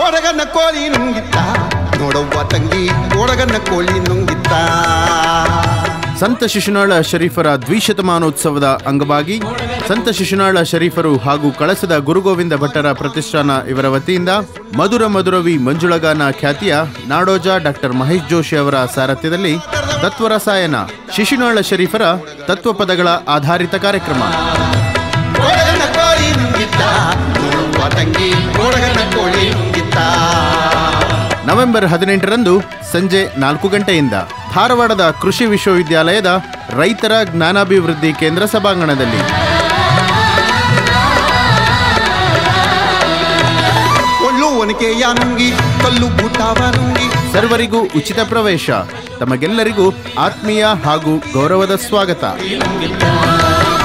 ಕೊಡಗನ ಕೋಳಿ ನುಂಗಿತ್ತ ನೋಡವ್ವ ತಂಗಿ ಕೊಡಗನ ಕೋಳಿ ನುಂಗಿತ್ತ ಸಂತ ಶಿಶುನಾಳ ಶರೀಫರ ದ್ವಿಶತಮಾನೋತ್ಸವದ ಅಂಗವಾಗಿ ಸಂತ ಶಿಶುನಾಳ ಶರೀಫರು ಹಾಗೂ ಕಳಸದ ಗುರುಗೋವಿಂದ ಭಟ್ಟರ ಪ್ರತಿಷ್ಠಾನ ಇವರ ವತಿಯಿಂದ ಮಧುರ ಮಧುರವಿ ಮಂಜುಳಗಾನ ಖ್ಯಾತಿಯ ನಾಡೋಜ ಡಾಕ್ಟರ್ ಮಹೇಶ್ ಜೋಶಿ ಅವರ ಸಾರಥ್ಯದಲ್ಲಿ ತತ್ವರಸಾಯನ ಶಿಶುನಾಳ ಶರೀಫರ ತತ್ವಪದಗಳ ಆಧಾರಿತ ಕಾರ್ಯಕ್ರಮ ಕೊಡಗನ ಕೋಳಿ ನುಂಗಿತ್ತ ನೋಡವ್ವ ತಂಗಿ ಕೊಡಗನ ಕೋಳಿ ನುಂಗಿತ್ತ ನವೆಂಬರ್ ಹದಿನೆಂಟರಂದು ಸಂಜೆ ನಾಲ್ಕು ಗಂಟೆಯಿಂದ ಧಾರವಾಡದ ಕೃಷಿ ವಿಶ್ವವಿದ್ಯಾಲಯದ ರೈತರ ಜ್ಞಾನಾಭಿವೃದ್ಧಿ ಕೇಂದ್ರ ಸಭಾಂಗಣದಲ್ಲಿ ಒಳ್ಳು ಒನಕೆಯ ನುಂಗಿ ಕಲ್ಲು ಬೂಟಾವ ನುಂಗಿ ಸರ್ವರಿಗೂ ಉಚಿತ ಪ್ರವೇಶ ತಮಗೆಲ್ಲರಿಗೂ ಆತ್ಮೀಯ ಹಾಗೂ ಗೌರವದ ಸ್ವಾಗತ ನುಂಗಿತ್ತ